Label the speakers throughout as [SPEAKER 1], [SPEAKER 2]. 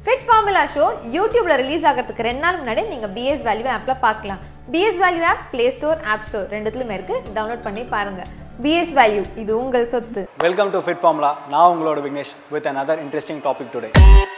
[SPEAKER 1] fit formula show யூடியூப்ல release ஆகிறதுக்கு ரெண்டு நாள் முன்னாடி நீங்க பிஎஸ் வேல்யூ ஆப்ல பார்க்கலாம் BS value app play store app store ரெண்டுத்துலயுமே இருக்கு டவுன்லோட் பண்ணி பாருங்க பிஎஸ் வேல்யூ இது உங்கள் சொத்து
[SPEAKER 2] வெல்கம் டு ஃபிட் ஃபார்முலா நான் உங்களோட Vignesh with another interesting topic today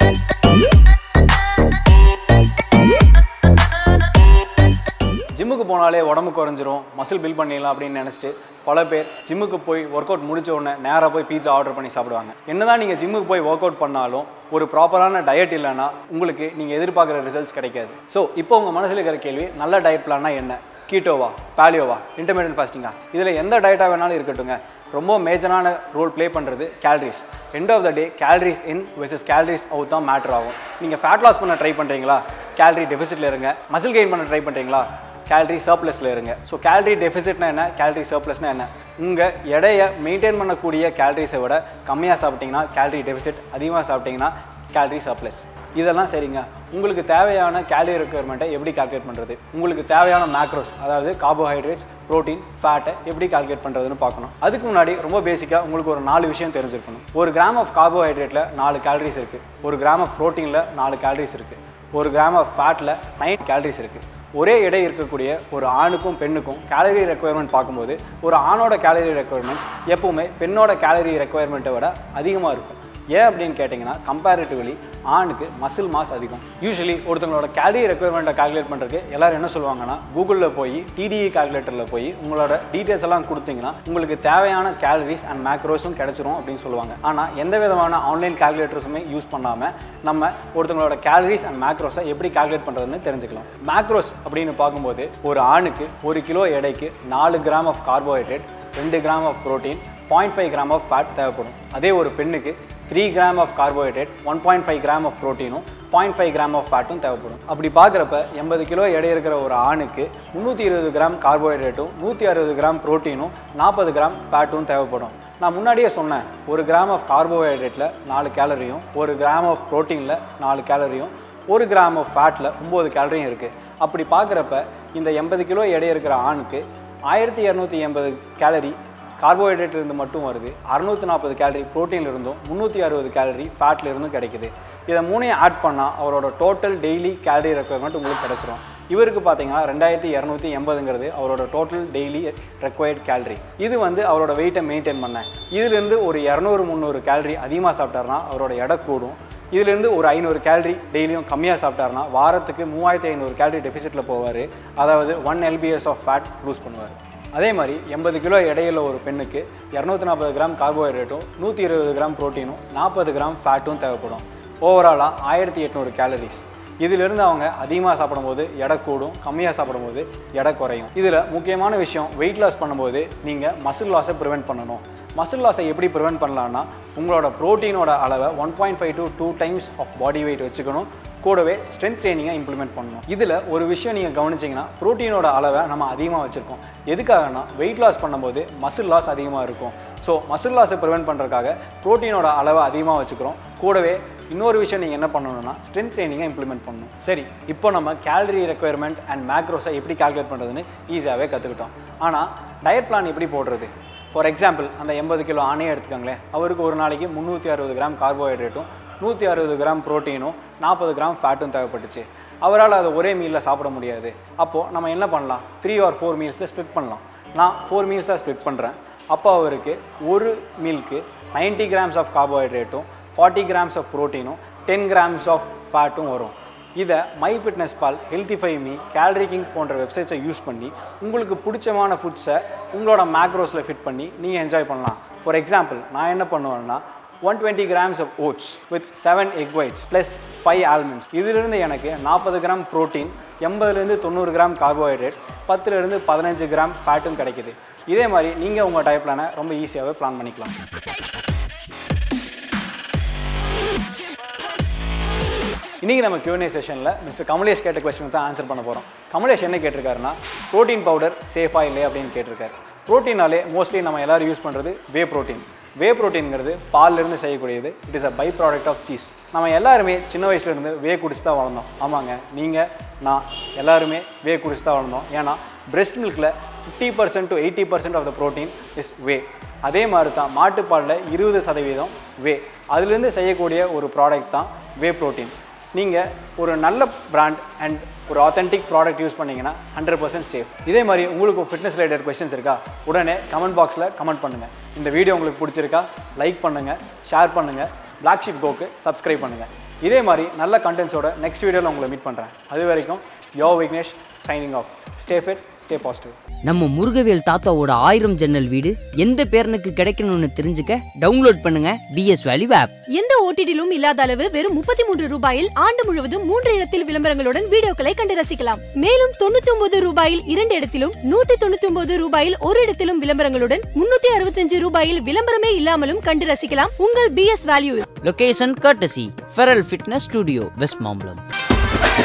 [SPEAKER 2] ஜிம்முக்கு போனாலே உடம்பு குறைஞ்சிரும் மசில் பில்ட் பண்ணிடலாம் அப்படின்னு நினச்சிட்டு பல பேர் ஜிம்முக்கு போய் ஒர்க் அவுட் முடிச்ச உடனே நேராக போய் பீட்சா ஆர்டர் பண்ணி சாப்பிடுவாங்க என்னதான் நீங்கள் ஜிம்முக்கு போய் ஒர்க் அவுட் பண்ணாலும் ஒரு ப்ராப்பரான டயட் இல்லைன்னா உங்களுக்கு நீங்கள் எதிர்பார்க்குற ரிசல்ட்ஸ் கிடைக்காது ஸோ இப்போ உங்கள் மனசில் இருக்கிற கேள்வி நல்ல டயட் பிளான்னா என்ன கீட்டோவா பேலியோவா இன்டர்மீடியன்ட் ஃபாஸ்டிங்கா இதில் எந்த டயட்டாக வேணாலும் இருக்கட்டுங்க ரொம்ப மேஜரான ரோல் ப்ளே பண்ணுறது calories end of the day calories in versus calories out தான் மேட்ரு ஆகும் நீங்கள் ஃபேட் லாஸ் பண்ண ட்ரை பண்ணுறீங்களா கேலரி டெபிசிட்டில் இருங்க மசில் கெயின் பண்ண ட்ரை பண்ணுறீங்களா கேலரி சர்ப்ளஸில் இருங்க ஸோ கேலரி டெபிசிட்னா என்ன கேலரி சர்ப்ளஸ்னா என்ன உங்கள் எடையை மெயின்டைன் பண்ணக்கூடிய கேலரிஸை விட கம்மியாக சாப்பிட்டீங்கன்னா கேலரி டெபிசிட் அதிகமாக சாப்பிட்டீங்கன்னா கேலரி சர்ப்ளஸ் இதெல்லாம் சரிங்க உங்களுக்கு தேவையான கேலரி ரெக்குயர்மெண்ட்டை எப்படி கால்குலேட் பண்ணுறது உங்களுக்கு தேவையான மேக்ரோஸ் அதாவது கார்போஹைட்ரேட்ஸ் ப்ரோட்டீன் ஃபேட்டை எப்படி கால்குலேட் பண்ணுறதுன்னு பார்க்கணும் அதுக்கு முன்னாடி ரொம்ப பேசிக்காக உங்களுக்கு ஒரு நாலு விஷயம் தெரிஞ்சிருக்கணும் ஒரு கிராம் ஆஃப் கார்போஹைட்ரேட்டில் நாலு கேலரிஸ் இருக்குது ஒரு கிராம் ஆஃப் ப்ரோட்டீனில் நாலு கேலரிஸ் இருக்குது ஒரு கிராம் ஆஃப் ஃபேட்டில் நைன் கேலரிஸ் இருக்குது ஒரே எடை இருக்கக்கூடிய ஒரு ஆணுக்கும் பெண்ணுக்கும் கேலரி ரெக்குயர்மெண்ட் பார்க்கும்போது ஒரு ஆணோட கேலரி ரெக்குயர்மெண்ட் எப்பவுமே பெண்ணோட கேலரி ரெக்குயர்மெண்ட்டை விட அதிகமாக இருக்கும் ஏன் அப்படின்னு கேட்டிங்கன்னா கம்பேரிட்டிவ்லி ஆணுக்கு மசில் மாஸ் அதிகம் யூஸ்வலி ஒருத்தவங்களோட கேலரி ரெக்குயர்மெண்ட்டை கால்குலேட் பண்ணுறதுக்கு எல்லாரும் என்ன சொல்லுவாங்கன்னா கூகுளில் போய் டிடிஇ கால்குலேட்டரில் போய் உங்களோட டீட்டெயில்ஸ் எல்லாம் கொடுத்தீங்கன்னா உங்களுக்கு தேவையான கேலரிஸ் அண்ட் மேக்ரோஸும் கிடைச்சிரும் அப்படின்னு சொல்லுவாங்க ஆனால் எந்த விதமான ஆன்லைன் கால்குலேட்டர்ஸுமே யூஸ் பண்ணாமல் நம்ம ஒருத்தவங்களோட கேலரிஸ் அண்ட் மேக்ரோஸை எப்படி கால்குலேட் பண்ணுறதுன்னு தெரிஞ்சுக்கலாம் மேக்ரோஸ் அப்படின்னு பார்க்கும்போது ஒரு ஆணுக்கு ஒரு கிலோ எடைக்கு நாலு கிராம் ஆஃப் கார்போஹைட்ரேட் ரெண்டு gram of protein point five gram of fat தேவைப்படும் அதே ஒரு பெண்ணுக்கு three gram of carbohydrate one point five gram of ப்ரோட்டீனும் பாயிண்ட் ஃபைவ் கிராம் ஆஃப் ஃபேட்டும் தேவைப்படும் அப்படி பார்க்குறப்ப எண்பது கிலோ எடை இருக்கிற ஒரு ஆணுக்கு முந்நூற்றி இருபது கிராம் கார்போஹைட்ரேட்டும் நூற்றி அறுபது கிராம் ப்ரோட்டீனும் நாற்பது கிராம் ஃபேட்டும் தேவைப்படும் நான் முன்னாடியே சொன்னேன் ஒரு கிராம் ஆஃப் கார்போஹைட்ரேட்டில் நாலு கேலரியும் ஒரு கிராம் ஆஃப் ப்ரோட்டீனில் நாலு கேலரியும் ஒரு கிராம் ஆஃப் ஃபேட்டில் ஒம்பது கேலரியும் இருக்குது அப்படி பார்க்குறப்ப இந்த எண்பது கிலோ எடை இருக்கிற ஆணுக்கு ஆயிரத்தி இரநூத்தி எண்பது கேலரி கார்போஹைட்ரேட்ல இருந்து மட்டும் வருது அறுநூத்தி நாற்பது கேலரி ப்ரோட்டீன்ல இருந்தும் முந்நூற்றி அறுபது கேலரி ஃபேட்ல இருந்தும் கிடைக்குது இதை மூணையும் ஆட் பண்ணால் அவரோட டோட்டல் டெய்லி கேலரி ரெக்குயர்மெண்ட் உங்களுக்கு கிடைச்சிரும் இவருக்கு பார்த்தீங்கன்னா ரெண்டாயிரத்தி இரநூத்தி எண்பதுங்கிறது அவரோட டோட்டல் டெய்லி ரெக்வயர்ட் கேலரி இது வந்து அவரோட வெயிட்டை மெயின்டைன் பண்ண இதுலேருந்து ஒரு இரநூறு முந்நூறு கேலரி அதிகமாக சாப்பிட்டாருன்னா அவரோட எடை கூடும் இதுலேருந்து ஒரு ஐநூறு கேலரி டெய்லியும் கம்மியாக சாப்பிட்டாருன்னா வாரத்துக்கு மூவாயிரத்தி ஐநூறு கேலரி டெபிசிட்டில் போவார் அதாவது one LBS of fat lose பண்ணுவார் அதே மாதிரி எண்பது கிலோ எடையுள்ள ஒரு பெண்ணுக்கு இரநூத்தி நாற்பது கிராம் கார்போஹைட்ரேட்டும் நூற்றி இருபது கிராம் ப்ரோட்டீனும் நாற்பது கிராம் ஃபேட்டும் தேவைப்படும் ஓவராலாக ஆயிரத்தி எட்நூறு கேலரிஸ் இதிலிருந்து அவங்க அதிகமாக சாப்பிடும்போது எடை கூடும் கம்மியாக சாப்பிடும்போது எடை குறையும் இதில் முக்கியமான விஷயம் வெயிட் லாஸ் பண்ணும்போது நீங்கள் மசில் லாஸை ப்ரிவெண்ட் பண்ணணும் மசில் லாஸை எப்படி ப்ரிவெண்ட் பண்ணலான்னா உங்களோட ப்ரோட்டீனோட அளவை one point five to two times of body weight வச்சுக்கணும் கூடவே ஸ்ட்ரென்த் ட்ரைனிங்கை இம்ப்ளிமெண்ட் பண்ணணும் இதில் ஒரு விஷயம் நீங்கள் கவனிச்சிங்கன்னா ப்ரோட்டீனோட அளவை நம்ம அதிகமாக வச்சுருக்கோம் எதுக்காகனா வெயிட் லாஸ் பண்ணும்போது மசில் லாஸ் அதிகமாக இருக்கும் ஸோ மசில் லாஸை ப்ரிவெண்ட் பண்ணுறதுக்காக ப்ரோட்டீனோட அளவை அதிகமாக வச்சுக்கிறோம் கூடவே இன்னொரு விஷயம் நீங்கள் என்ன பண்ணணும்னா ஸ்ட்ரென்த் ட்ரைனிங்கை இம்ப்ளிமெண்ட் பண்ணணும் சரி இப்போ நம்ம கேலரி ரெக்குயர்மெண்ட் அண்ட் மேக்ரோஸை எப்படி கால்குலேட் பண்ணுறதுன்னு ஈஸியாகவே கற்றுக்கிட்டோம் ஆனால் டயட் பிளான் எப்படி போடுறது ஃபார் எக்ஸாம்பிள் அந்த எண்பது கிலோ ஆணையே எடுத்துக்கோங்களேன் அவருக்கு ஒரு நாளைக்கு முந்நூற்றி அறுபது கிராம் கார்போஹைட்ரேட்டும் நூற்றி அறுபது கிராம் ப்ரோட்டீனும் நாற்பது கிராம் ஃபேட்டும் தேவைப்பட்டுச்சு அவரால் அதை ஒரே மீலில் சாப்பிட முடியாது அப்போது நம்ம என்ன பண்ணலாம் த்ரீ ஆர் ஃபோர் மீல்ஸில் ஸ்ப்ளிட் பண்ணலாம் நான் ஃபோர் மீல்ஸாக ஸ்ப்ளிட் பண்ணுறேன் அப்போ அவருக்கு ஒரு மீல்க்கு 90 கிராம்ஸ் ஆஃப் கார்போஹைட்ரேட்டும் ஃபார்ட்டி கிராம்ஸ் ஆஃப் ப்ரோட்டீனும் டென் கிராம்ஸ் ஆஃப் ஃபேட்டும் வரும் இதை My Fitness Pal Healthify Me Calorie King போன்ற வெப்சைட்ஸை யூஸ் பண்ணி உங்களுக்கு பிடிச்சமான ஃபுட்ஸை உங்களோட மேக்ரோஸில் ஃபிட் பண்ணி நீங்கள் என்ஜாய் பண்ணலாம் ஃபார் எக்ஸாம்பிள் நான் என்ன பண்ணுவேன்னா one twenty grams of oats with seven egg whites plus five almonds இதிலிருந்து எனக்கு நாற்பது கிராம் ப்ரோட்டீன் எண்பதுலேருந்து தொண்ணூறு கிராம் கார்போஹைட்ரேட் பத்துலேருந்து பதினஞ்சு கிராம் ஃபேட்டும் கிடைக்குது இதே மாதிரி நீங்கள் உங்கள் டயட் பிளானை ரொம்ப ஈஸியாகவே பிளான் பண்ணிக்கலாம் இன்றைக்கி நம்ம Q&A செஷனில் மிஸ்டர் கமலேஷ் கேட்ட கொஸ்டினுக்கு தான் ஆன்சர் பண்ண போகிறோம் கமலேஷ் என்ன கேட்டிருக்காருன்னா ப்ரோட்டீன் பவுடர் சேஃபா இல்லையா அப்படின்னு கேட்டிருக்காரு ப்ரோட்டீனாலே மோஸ்ட்லி நம்ம எல்லாரும் யூஸ் பண்ணுறது வே ப்ரோட்டீன் வே ப்ரோட்டீன்ங்கிறது பால்லேருந்து செய்யக்கூடியது it is a by product of cheese நம்ம எல்லாருமே சின்ன வயசுலேருந்து வே குடிச்சு தான் வளர்ந்தோம் ஆமாங்க நீங்கள் நான் எல்லாருமே வே குடிச்சு தான் வளர்ந்தோம் ஏன்னா பிரெஸ்ட் மில்கில் fifty percent to eighty percent of the protein is whey அதே மாதிரி தான் மாட்டுப்பாலில் இருபது சதவீதம் வே அதுலேருந்து செய்யக்கூடிய ஒரு ப்ராடக்ட் தான் வே ப்ரோட்டீன் நீங்கள் ஒரு நல்ல பிராண்ட் அண்ட் ஒரு ஆத்தென்டிக் ப்ராடக்ட் யூஸ் பண்ணீங்கன்னா ஹண்ட்ரட் பர்சன்ட் சேஃப் இதே மாதிரி உங்களுக்கு ஃபிட்னஸ் ரிலேட்டட் கொஸ்டின்ஸ் இருக்கா உடனே கமெண்ட் பாக்ஸில் கமெண்ட் பண்ணுங்கள் இந்த வீடியோ உங்களுக்கு பிடிச்சிருக்கா லைக் பண்ணுங்கள் ஷேர் பண்ணுங்கள் பிளாக் ஷிப் கோக்கு சப்ஸ்கிரைப் பண்ணுங்கள் இதே மாதிரி நல்ல கண்டென்ட்ஸோட நெக்ஸ்ட் வீடியோவில் உங்களை மீட் பண்ணுறேன் அது வரைக்கும் yo Vignesh signing off stay fit stay positive
[SPEAKER 3] நம்ம முருகவேல் தாத்தாவோட ஆயிரம் ஜன்னல் வீடு எந்த பேரனுக்கு கிடைக்கணும்னு தெரிஞ்சுக்க டவுன்லோட் பண்ணுங்க பிஎஸ் வேல்யூ ஆப்
[SPEAKER 4] எந்த ஓடிடிலும் இல்லாத அளவு வெறும் முப்பத்தி மூன்று ரூபாயில் ஆண்டு முழுவதும் மூன்று இடத்தில் விளம்பரங்களுடன் வீடியோக்களை கண்டு ரசிக்கலாம் மேலும் தொண்ணூத்தி ஒன்பது ரூபாயில் இரண்டு இடத்திலும் நூத்தி தொண்ணூத்தி ஒன்பது ரூபாயில் ஒரு இடத்திலும் விளம்பரங்களுடன் முன்னூத்தி அறுபத்தஞ்சு ரூபாயில் விளம்பரமே இல்லாமலும் கண்டு ரசிக்கலாம் உங்கள் PS value
[SPEAKER 3] location courtesy feral fitness studio west Mambalam